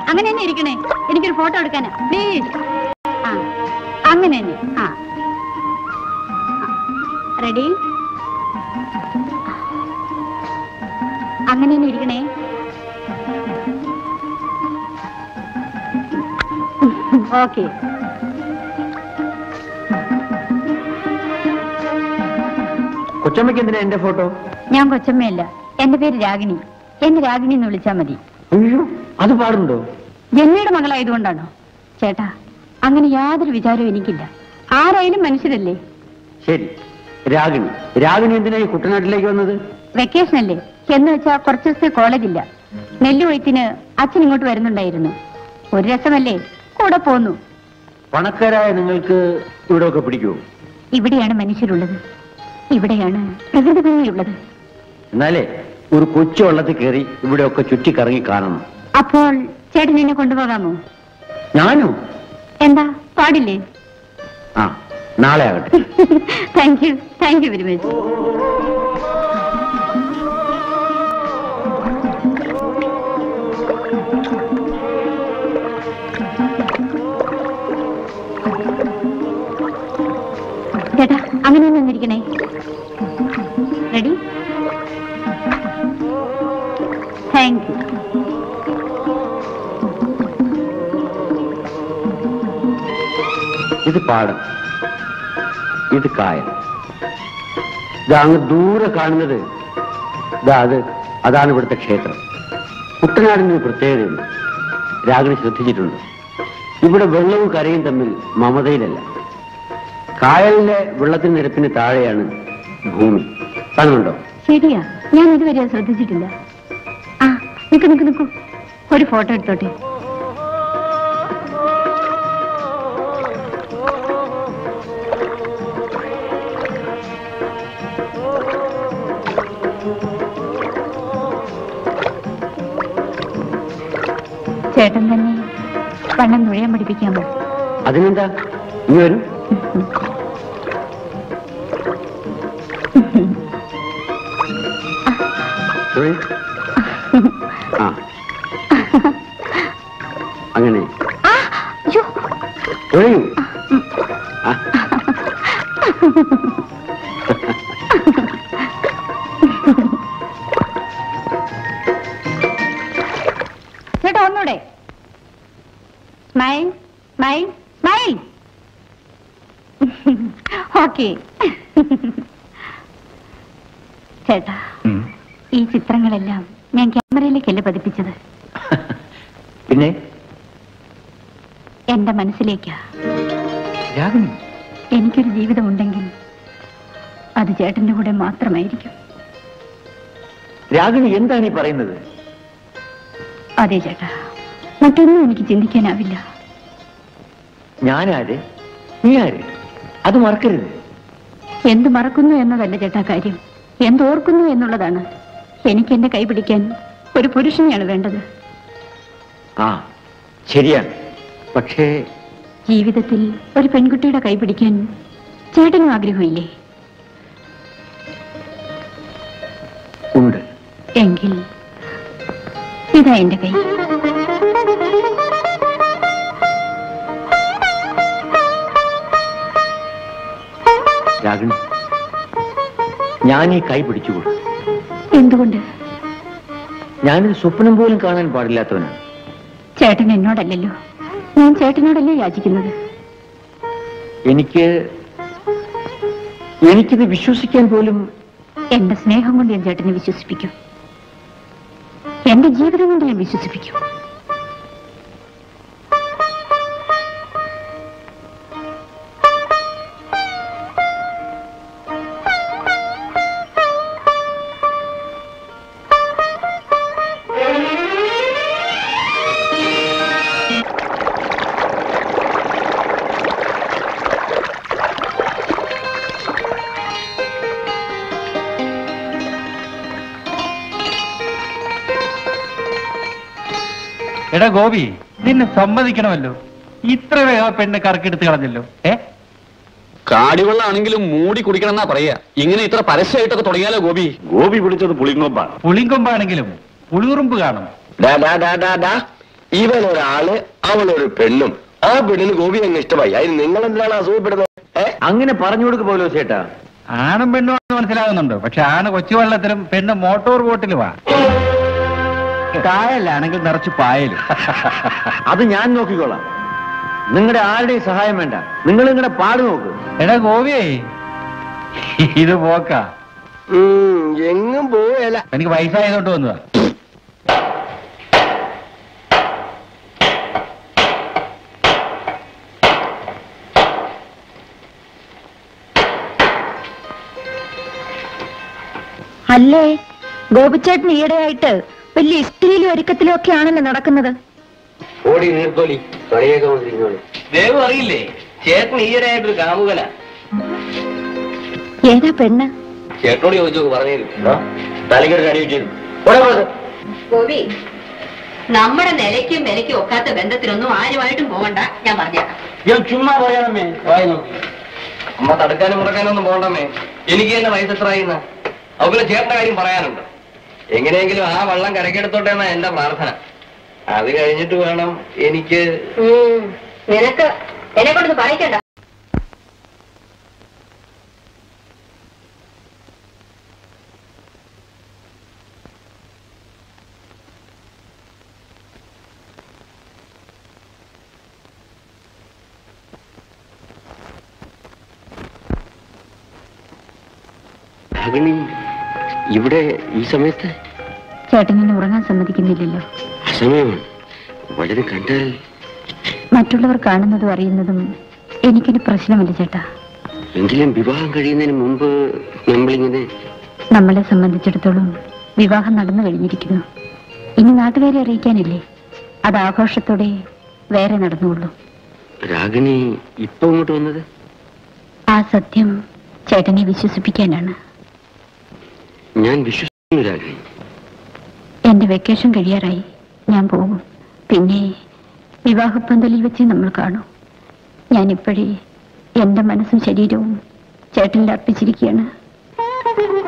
അങ്ങനെ തന്നെ ഇരിക്കണേ എനിക്കൊരു ഫോട്ടോ എടുക്കാനാ പ്ലീസ് ആ അങ്ങനെ തന്നെ ആ റെഡി അങ്ങനെ തന്നെ ഇരിക്കണേ ഓക്കെ കൊച്ചമ്മയ്ക്ക് എന്തിനാ എന്റെ ഫോട്ടോ ഞാൻ കൊച്ചമ്മയല്ല എന്റെ പേര് രാഗിണി എന്നെ രാഗിണി എന്ന് വിളിച്ചാ മതി അയ്യോ അത് പാടുണ്ടോ ജന്മയുടെ മകളായതുകൊണ്ടാണോ ചേട്ടാ അങ്ങനെ യാതൊരു വിചാരവും എനിക്കില്ല ആരായാലും മനുഷ്യരല്ലേ ശരി രാഗിണി രാഗിണി എന്തിനാ ഈ കുട്ടനാട്ടിലേക്ക് വന്നത് വെക്കേഷൻ അല്ലേ എന്ന് വെച്ചാ കുറച്ച് ദിവസത്തെ കോളേജില്ല നെല്ലുകൊയ്ത്തിന് അച്ഛൻ ഇങ്ങോട്ട് വരുന്നുണ്ടായിരുന്നു ഒരു രസമല്ലേ കൂടെ പോന്നു പണക്കാരായ നിങ്ങൾക്ക് ഇവിടെ ഒക്കെ പിടിക്കുമോ ഇവിടെയാണ് മനുഷ്യരുള്ളത് ഇവിടെയാണ് പ്രകൃതി ഭംഗിയുള്ളത് എന്നാലേ ഒരു കൊച്ചു വള്ളത്തിൽ കയറി ഇവിടെ ഒക്കെ ചുറ്റിക്കറങ്ങി കാണണം അപ്പോൾ ചേട്ടൻ എന്നെ കൊണ്ടുപോകാമോ ഞാനോ എന്താ പാടില്ലേ ആ നാളെ ആകട്ടെ thank you thank you very much ചേട്ടാ അങ്ങനെ നിന്നിരിക്കണേ റെഡി താങ്ക് യു ഇത് പാടം ഇത് കായൽ ഇതാ അങ്ങ് ദൂരെ കാണുന്നത് ഇതാ അത് അതാണ് ഇവിടുത്തെ ക്ഷേത്രം കുട്ടനാടിന് ഒരു പ്രത്യേകതയുണ്ട് രാഗിണി ശ്രദ്ധിച്ചിട്ടുണ്ട് ഇവിടെ വെള്ളവും കരയും തമ്മിൽ മമതയിലല്ല കായലിലെ വെള്ളത്തിന് നിരപ്പിന് താഴെയാണ് ഭൂമി കാണുന്നുണ്ടോ ശരിയാ ഞാൻ ഇതുവരെ അത് ശ്രദ്ധിച്ചിട്ടില്ല ആ നിക്ക് നിക്ക് നിക്കൂ ഒരു ഫോട്ടോ എടുത്തോട്ടെ ചേട്ടൻ തന്നെ പണം നുഴയാൻ പഠിപ്പിക്കാമോ അതിനെന്താ ഇനി വരും തൊഴി. ആ അങ്ങനെ ആ, അയ്യോ, തൊഴിയൂ ആ, ചേട്ടാ ഒന്നൂടെ സ്മൈൽ സ്മൈൽ സ്മൈൽ ഓക്കെ ചേട്ടാ ഈ ചിത്രങ്ങളെല്ലാം ഞാൻ ക്യാമറയിലേക്കല്ലേ പതിപ്പിച്ചത് പിന്നെ എന്റെ മനസ്സിലേക്കാ രാഗിണി എനിക്കൊരു ജീവിതമുണ്ടെങ്കിൽ അത് ചേട്ടന്റെ കൂടെ മാത്രമായിരിക്കും രാഗിണി എന്താണ് ഈ പറയുന്നത് അതെ ചേട്ടാ മറ്റൊന്നും എനിക്ക് ചിന്തിക്കാനാവില്ല ഞാനാര് നീ ആര് അത് മറക്കരുത് എന്ത് മറക്കുന്നു എന്നതല്ല ചേട്ടാ കാര്യം എന്തോർക്കുന്നു എന്നുള്ളതാണ് എനിക്ക് എന്റെ കൈ പിടിക്കാൻ ഒരു പുരുഷനെയാണ് വേണ്ടത് ആ ശരിയാണ് പക്ഷേ ജീവിതത്തിൽ ഒരു പെൺകുട്ടിയുടെ കൈ പിടിക്കാൻ ചേട്ടനും ആഗ്രഹമില്ലേ ഉണ്ട് എങ്കിൽ ഇതാ എന്റെ കൈ രാഗിണി ഞാൻ ഈ കൈ പിടിച്ചുകൊള്ളു എന്തുകൊണ്ട് ഞാനൊരു സ്വപ്നം പോലും കാണാൻ പാടില്ലാത്തവനാണ് ചേട്ടൻ എന്നോടല്ലല്ലോ ഞാൻ ചേട്ടനോടല്ലേ യാചിക്കുന്നത് എനിക്ക് എനിക്കിത് വിശ്വസിക്കാൻ പോലും എന്റെ സ്നേഹം കൊണ്ട് ഞാൻ ചേട്ടനെ വിശ്വസിപ്പിക്കും എന്റെ ജീവിതം കൊണ്ട് ഞാൻ വിശ്വസിപ്പിക്കും എടാ ഗോപി നിന്നെ സമ്മതിക്കണമല്ലോ ഇത്ര വേഗം ആ പെണ്ണ് കറക്കെടുത്ത് കളഞ്ഞല്ലോ ഏ കാടിവെള്ളാണെങ്കിലും മൂടി കുടിക്കണമെന്നാ പറയാ ഇങ്ങനെ ഇത്ര പരസ്യമായിട്ടൊക്കെ തുടങ്ങിയാലോ ഗോപി ഗോപി പിടിച്ചത് പുളിങ്ങൊമ്പാണ് പുളിങ്കൊമ്പാണെങ്കിലും പുളിയുറുമ്പ് കാണും ഡാ, ഡാ, ഡാ, ഡാ, ഡാ. ഇവൻ ഒരാള് അവളൊരു പെണ്ണും ആ പെണ്ണിന് ഗോപി അങ്ങ് ഇഷ്ടമായി അതിന് നിങ്ങൾ എന്തിനാണ് അസൂയപ്പെടുന്നത് ഏ അങ്ങനെ പറഞ്ഞു കൊടുക്ക് പോലോ ചേട്ടാ ആണും പെണ്ണും ആണെന്ന് മനസ്സിലാകുന്നുണ്ട് പക്ഷെ ആണ് കൊച്ചുവെള്ളത്തിലും പെണ്ണ് മോട്ടോർ ബോട്ടിലുമാ കായലാണെങ്കിൽ നിറച്ച് പായലും അത് ഞാൻ നോക്കിക്കോളാം നിങ്ങളുടെ ആരുടെയും സഹായം വേണ്ട നിങ്ങൾ നിങ്ങളുടെ പാട് നോക്ക് എടാ ഗോപിയേ ഇത് പോക്കാ ഉം, എങ്ങും പോയല്ല എനിക്ക് പൈസ ആയതുകൊണ്ട് വന്നതാ അല്ലേ ഗോപിച്ചേട്ടൻ ഈയിടെയായിട്ട് വലിയ ഇസ്തിരിയിലും ഒരുക്കത്തിലും ഒക്കെ ആണല്ലോ നടക്കുന്നത് ഓടി നീർക്കോലി കളിയൊക്കെ കൊണ്ടിരിക്കോളി ദേവ് അറിയില്ലേ ചേട്ടൻ ഈയിടെയായിട്ടൊരു കാമുകന ഏതാ പെണ്ണ് ചേട്ടനോട് ചോദിച്ചു പറഞ്ഞു തലക്കൊരു കടി വെച്ചു ഗോപി നമ്മുടെ നിലയ്ക്കും വിലയ്ക്കും ഒക്കാത്ത ബന്ധത്തിനൊന്നും ആരുമായിട്ടും പോകണ്ട ഞാൻ പറഞ്ഞേക്കാം ചുമ്മാ പറയാമേ വായി നോക്കി അമ്മ തടുക്കാനും മുടക്കാനും ഒന്നും പോകണ്ടമേ എനിക്ക് തന്നെ വയസ്സ് എത്രയായിന്ന് അവരെ ചേട്ടന്റെ കാര്യം പറയാനുണ്ട് എങ്ങനെയെങ്കിലും ആ വെള്ളം കരക്കെടുത്തോട്ടെ എന്നാ എന്റെ പ്രാർത്ഥന അത് കഴിഞ്ഞിട്ട് വേണം എനിക്ക് നിനക്ക് എന്നെ കൊണ്ടൊന്ന് പറയിക്കണ്ട ഭഗിനി ഇവിടെ ഈ സമയത്ത് ചേട്ടൻ എന്നെ ഉറങ്ങാൻ സമ്മതിക്കുന്നില്ലല്ലോ അസമയമാണ് വളരെ കണ്ടാൽ മറ്റുള്ളവർ കാണുന്നതും അറിയുന്നതും എനിക്കൊരു പ്രശ്നമല്ല ചേട്ടാ എങ്കിലും വിവാഹം കഴിയുന്നതിന് മുമ്പ് നമ്മളിങ്ങനെ നമ്മളെ സംബന്ധിച്ചിടത്തോളം വിവാഹം നടന്നു കഴിഞ്ഞിരിക്കുന്നു ഇനി നാട്ടുകാരെ അറിയിക്കാനില്ലേ അത് ആഘോഷത്തോടെ വേറെ നടന്നുള്ളൂ രാഗിണി ഇപ്പൊ ഇങ്ങോട്ട് വന്നത് ആ സത്യം ചേട്ടനെ വിശ്വസിപ്പിക്കാനാണ് ഞാൻ വിശ്വസിക്കുന്നു രാഗിണി എന്റെ വെക്കേഷൻ കഴിയാറായി ഞാൻ പോകും പിന്നെ വിവാഹപ്പന്തലിൽ വെച്ച് നമ്മൾ കാണും ഞാനിപ്പോഴേ എന്റെ മനസ്സും ശരീരവും ചേട്ടനിൽ അർപ്പിച്ചിരിക്കുകയാണ്